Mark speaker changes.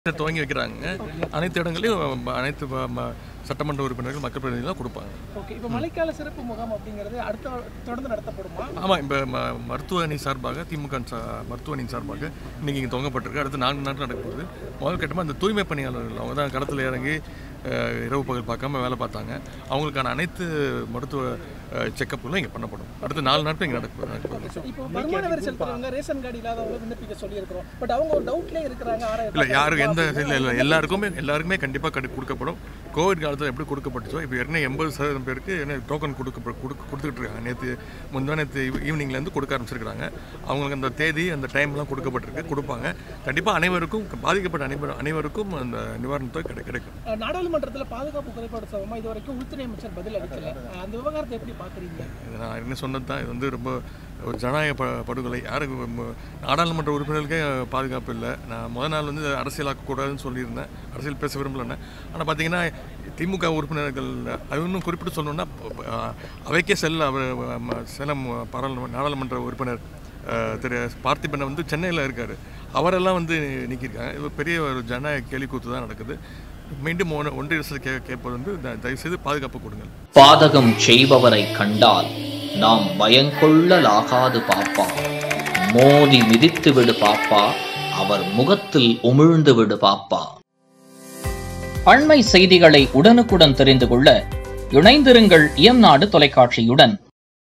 Speaker 1: துவங்கி வைக்கிறாங்க அனைத்து இடங்களையும் அனைத்து ம- ம- சட்டமன்ற உறுப்பினர்கள் மக்கள் பிரதிநிதிகள் கொடுப்பாங்க
Speaker 2: ஓகே இப்போ மழைக்கால சிறப்பு முகாம் அப்படிங்கிறது அடுத்த தொடர்ந்து நடத்தப்படுமா
Speaker 1: ஆமாம் இப்போ ம மருத்துவ அணி சார்பாக திமுக சா மருத்துவ அணி சார்பாக இன்னைக்கு இங்கே துவங்கப்பட்டிருக்கு அடுத்து நான்கு நாட்கள் நடக்க போகுது முதல் கட்டமாக அந்த தூய்மை பணியாளர்கள் அவங்க தான் களத்தில் இறங்கி அஹ், இரவு பகல் பார்க்காம வேலை பார்த்தாங்க அவங்களுக்கான அனைத்து மருத்துவ செக்கப்புகளும் இங்கே பண்ணப்படும் அடுத்து நாலு நாட்கள் இங்கே நடக்க நடக்க போகுது
Speaker 2: இப்போ வருமான வரி செலுத்துறவங்க ரேஷன் கார்டு இல்லாதவங்க விண்ணப்பிக்க சொல்லியிருக்கிறோம் பட் அவங்க ஒரு டவுட்லேயே இருக்கிறாங்க
Speaker 1: இல்லை
Speaker 2: ஆறாயிரம்
Speaker 1: யாருக்கு எந்த இல்லை இல்லை எல்லாருக்குமே எல்லாருக்குமே கண்டிப்பாக கடி கொடுக்கப்படும் கோவிட் காலத்தில் எப்படி கொடுக்கப்பட்டுச்சோ இப்போ ஏற்கனவே எண்பது சதவீதம் பேருக்கு என்ன டோக்கன் கொடுக்க கொடுக்க கொடுத்துக்கிட்டு இருக்காங்க நேற்று முந்தா நேற்று ஈவினிங்லேருந்து கொடுக்க ஆரம்பிச்சிருக்காங்க அவங்களுக்கு அந்த தேதி அந்த டைம்லாம் கொடுக்கப்பட்டிருக்கு கொடுப்பாங்க கண்டிப்பாக அனைவருக்கும் பாதிக்கப்பட்ட அனைவரும் அனைவருக்கும் அந்த நிவாரணத்தொகை கிடை கிடைக்கும்
Speaker 2: அஹ், நாடாளுமன்றத்தில் பாதுகாப்பு குறைபாடு சம்பவமா இது வரைக்கும் உள்துறை அமைச்சர் பதில் அளிக்கல அஹ், அந்த விவகாரத்தை எப்படி பார்க்குறீங்க
Speaker 1: இது நான் என்ன சொன்னது தான் இது வந்து ரொம்ப ஒரு ஜனநாயக ப படுகொலை யாருக்கு ம- நாடாளுமன்ற உறுப்பினர்களுக்கே பாதுகாப்பு இல்லை நான் முத நாள் வந்து அரசியலாக்கக்கூடாதுன்னு சொல்லியிருந்தேன் அரசியல் பேச விரும்பலன்னு ஆனால் பார்த்தீங்கன்னா திமுக உறுப்பினர்கள் அது இன்னும் குறிப்பிட்டு சொல்லணும்னா ப- ப- அவைக்கே செல்ல அவர் ம- சேலம் பாராளுமன்ற நாடாளுமன்ற உறுப்பினர் அஹ், திரு பார்த்திபன் வந்து சென்னையில் இருக்கார் அவரெல்லாம் வந்து நீக்கியிருக்காங்க இது பெரிய ஒரு ஜனநாயக கேலிக்கூத்து தான் நடக்குது மீண்டும் ஒன்று ஒன்றிய அரசு கே கேட்பது வந்து த- தயவுசெய்து பாதுகாப்பு கொடுங்கள்
Speaker 3: பாதகம் செய்பவரை கண்டால் நாம் பயங்கொள்ளலாகாது பாப்பா மோதி மிதித்து விடு பாப்பா அவர் முகத்தில் உமிழ்ந்து விடு பாப்பா அண்மை செய்திகளை உடனுக்குடன் தெரிந்து கொள்ள இணைந்திருங்கள் இயம்நாடு தொலைக்காட்சியுடன்